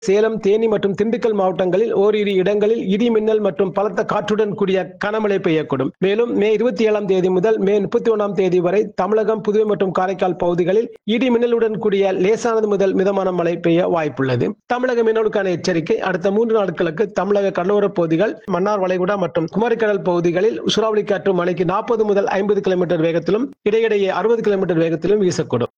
சேலம் தேனி மற்றும் திண்டுக்கல் மாவட்டங்களில் ஓரிரு இடங்களில் இடி மின்னல் மற்றும் பலத்த காற்றுடன் கூடிய கனமழை பெய்யக்கூடும் மேலும் மே இருபத்தி ஏழாம் தேதி முதல் மே முப்பத்தி ஒன்றாம் தேதி வரை தமிழகம் புதுவை மற்றும் காரைக்கால் பகுதிகளில் இடி மின்னலுடன் கூடிய லேசானது முதல் மிதமான மழை பெய்ய வாய்ப்புள்ளது தமிழக மீனவர்களுக்கான எச்சரிக்கை அடுத்த மூன்று நாட்களுக்கு தமிழக கடலோரப் பகுதிகள் மன்னார் வளைகுடா மற்றும் குமரிக்கடல் பகுதிகளில் சூறாவளி காற்று மணிக்கு நாற்பது முதல் ஐம்பது கிலோமீட்டர் வேகத்திலும் இடையிடையே அறுபது கிலோமீட்டர் வேகத்திலும் வீசக்கூடும்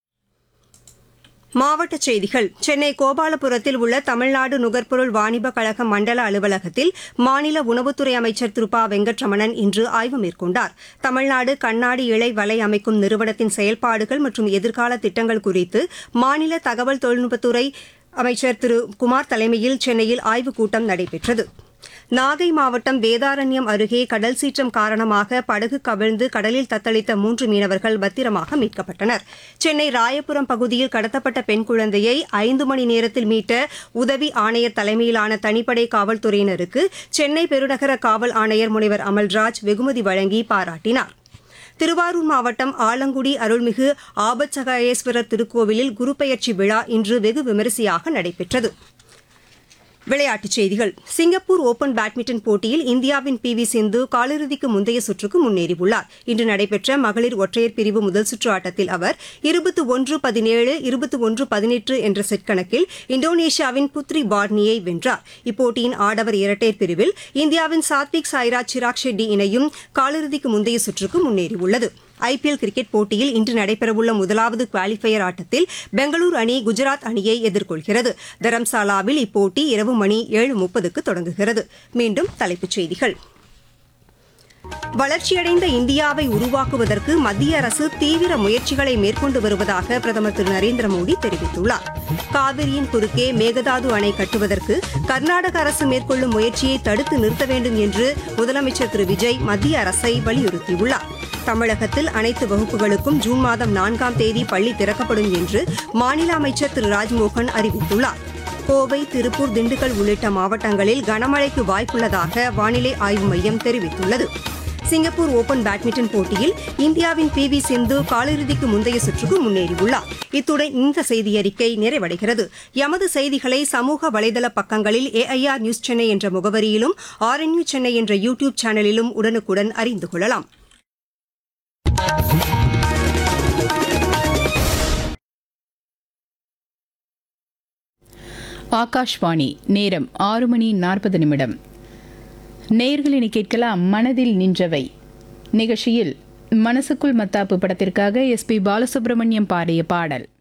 மாவட்டச் செய்திகள் சென்னை கோபாலபுரத்தில் உள்ள தமிழ்நாடு நுகர்பொருள் வாணிப கழக மண்டல அலுவலகத்தில் மாநில உணவுத்துறை அமைச்சர் திரு ப வெங்கட்ரமணன் இன்று ஆய்வு மேற்கொண்டார் தமிழ்நாடு கண்ணாடி இழை வலை அமைக்கும் நிறுவனத்தின் செயல்பாடுகள் மற்றும் எதிர்கால திட்டங்கள் குறித்து மாநில தகவல் தொழில்நுட்பத்துறை அமைச்சர் திரு குமார் தலைமையில் சென்னையில் ஆய்வுக் கூட்டம் நடைபெற்றது நாகை மாவட்டம் வேதாரண்யம் அருகே கடல் சீற்றம் காரணமாக படகு கவிழ்ந்து கடலில் தத்தளித்த மூன்று மீனவர்கள் பத்திரமாக மீட்கப்பட்டனர் சென்னை ராயபுரம் பகுதியில் கடத்தப்பட்ட பெண் குழந்தையை ஐந்து மணி நேரத்தில் மீட்ட உதவி ஆணையர் தலைமையிலான தனிப்படை காவல்துறையினருக்கு சென்னை பெருநகர காவல் ஆணையர் முனைவர் அமல்ராஜ் வெகுமதி வழங்கி பாராட்டினார் திருவாரூர் மாவட்டம் ஆலங்குடி அருள்மிகு ஆபத்சகாயேஸ்வரர் திருக்கோவிலில் குருபெயர்ச்சி விழா இன்று வெகு விமரிசையாக நடைபெற்றது விளையாட்டுச் செய்திகள் சிங்கப்பூர் ஓபன் பேட்மிண்டன் போட்டியில் இந்தியாவின் பி வி சிந்து காலிறுதிக்கு முந்தைய சுற்றுக்கு முன்னேறியுள்ளார் இன்று நடைபெற்ற மகளிர் ஒற்றையர் பிரிவு முதல் சுற்று ஆட்டத்தில் அவர் இருபத்தி ஒன்று பதினேழு இருபத்தி ஒன்று பதினெட்டு என்ற செட் கணக்கில் இந்தோனேஷியாவின் புத்ரி பார்னியை வென்றார் இப்போட்டியின் ஆடவர் இரட்டையர் பிரிவில் இந்தியாவின் சாத்விக் சாய்ராஜ் சிராக் ஷெட்டி இணையும் காலிறுதிக்கு முந்தைய சுற்றுக்கு முன்னேறியுள்ளது ஐபிஎல் கிரிக்கெட் போட்டியில் இன்று நடைபெறவுள்ள முதலாவது குவாலிஃபயர் ஆட்டத்தில் பெங்களூரு அணி குஜராத் அணியை எதிர்கொள்கிறது தரம்சாலாவில் இப்போட்டி இரவு மணி ஏழு முப்பதுக்கு தொடங்குகிறது மீண்டும் தலைப்புச் செய்திகள் வளர்ச்சியடைந்த இந்தியாவை உருவாக்குவதற்கு மத்திய அரசு தீவிர முயற்சிகளை மேற்கொண்டு வருவதாக பிரதமர் திரு நரேந்திர மோடி தெரிவித்துள்ளார் காவிரியின் குறுக்கே மேகதாது அணை கட்டுவதற்கு கர்நாடக அரசு மேற்கொள்ளும் முயற்சியை தடுத்து நிறுத்த வேண்டும் என்று முதலமைச்சர் திரு விஜய் மத்திய அரசை வலியுறுத்தியுள்ளார் தமிழகத்தில் அனைத்து வகுப்புகளுக்கும் ஜூன் மாதம் நான்காம் தேதி பள்ளி திறக்கப்படும் என்று மாநில அமைச்சர் திரு ராஜ்மோகன் அறிவித்துள்ளார் கோவை திருப்பூர் திண்டுக்கல் உள்ளிட்ட மாவட்டங்களில் கனமழைக்கு வாய்ப்புள்ளதாக வானிலை ஆய்வு மையம் தெரிவித்துள்ளது சிங்கப்பூர் ஓபன் பேட்மிண்டன் போட்டியில் இந்தியாவின் பி வி சிந்து காலிறுதிக்கு முந்தைய சுற்றுக்கு முன்னேறியுள்ளார் இத்துடன் இந்த செய்தியறிக்கை நிறைவடைகிறது எமது செய்திகளை சமூக வலைதள பக்கங்களில் ஏஐஆர் நியூஸ் சென்னை என்ற முகவரியிலும் ஆர்என்யூ சென்னை என்ற யூ டியூப் சேனலிலும் உடனுக்குடன் அறிந்து கொள்ளலாம் ஆகாஷ்வாணி நேரம் ஆறு மணி நாற்பது நிமிடம் நேயர்களினை கேட்கலாம் மனதில் நின்றவை நிகழ்ச்சியில் மனசுக்குள் மத்தாப்பு படத்திற்காக எஸ் பி பாலசுப்ரமணியம் பாடிய பாடல்